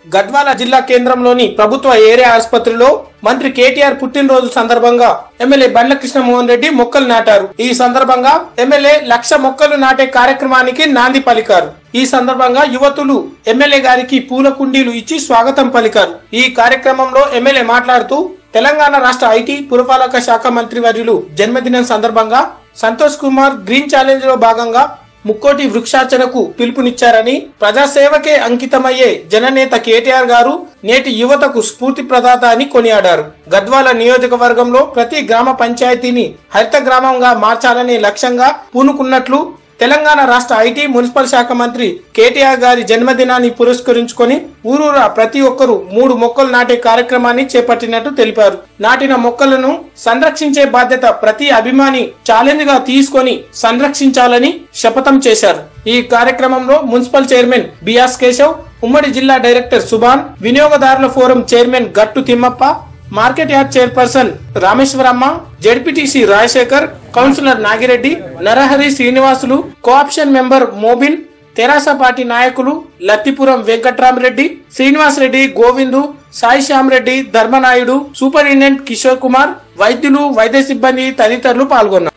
గద్వాల జిల్లా కేంద్రంలోని ప్రభుత్వ ఏరియా ఆసుపత్రిలో మంత్రి కేటీఆర్ పుట్టినరోజు సందర్భంగా ఎమ్మెల్యే బండ్ల కృష్ణమోహన్ రెడ్డి మొక్కలు నాటారు ఈ సందర్భంగా ఎమ్మెల్యే లక్ష మొక్కలు నాటే కార్యక్రమానికి నాంది పలికారు ఈ సందర్భంగా యువతులు ఎమ్మెల్యే గారికి పూల కుండీలు ఇచ్చి స్వాగతం పలికారు ఈ కార్యక్రమంలో ఎమ్మెల్యే మాట్లాడుతూ తెలంగాణ రాష్ట్ర ఐటీ పురపాలక శాఖ మంత్రి వర్యులు జన్మదినం సందర్భంగా సంతోష్ కుమార్ గ్రీన్ ఛాలెంజ్ లో భాగంగా ముక్కోటి వృక్షార్చనకు పిలుపునిచ్చారని ప్రజాసేవకే అంకితమయ్యే జననేత కేటీఆర్ గారు నేటి యువతకు స్ఫూర్తి ప్రదాత అని కొనియాడారు గద్వాల నియోజకవర్గంలో ప్రతి గ్రామ పంచాయతీని హరిత గ్రామంగా మార్చాలనే లక్ష్యంగా పూనుకున్నట్లు తెలంగాణ రాష్ట్ర ఐటీ మున్సిపల్ శాఖ మంత్రి కేటీఆర్ గారి జన్మదినాన్ని పురస్కరించుకొని ఊరూరా ప్రతి ఒక్కరూ మూడు మొక్కలు నాటే కార్యక్రమాన్ని చేపట్టినట్టు తెలిపారు నాటిన మొక్కలను సంరక్షించే బాధ్యత ప్రతి అభిమాని ఛాలెంజ్ గా తీసుకొని సంరక్షించాలని శపథం చేశారు ఈ కార్యక్రమంలో మున్సిపల్ చైర్మన్ బియాస్ కేశవ్ ఉమ్మడి జిల్లా డైరెక్టర్ సుభాన్ వినియోగదారుల forum chairman Gattu Thimmappa market yard chairperson Rameshwaramma ZPTC Rajasekhar councillor Nagireddy Narahari Srinivasulu cooption member Mobin TRS party నాయకులు లత్తిపురం వెంకట్రామరెడ్డి శ్రీనివాస్ రెడ్డి గోవిందు సాయి శ్యామ్ రెడ్డి ధర్మనాయుడు సూపరింటెండెంట్ కిషోర్ కుమార్ వైద్యులు వైద్య సిబ్బంది తదితరులు పాల్గొన్నారు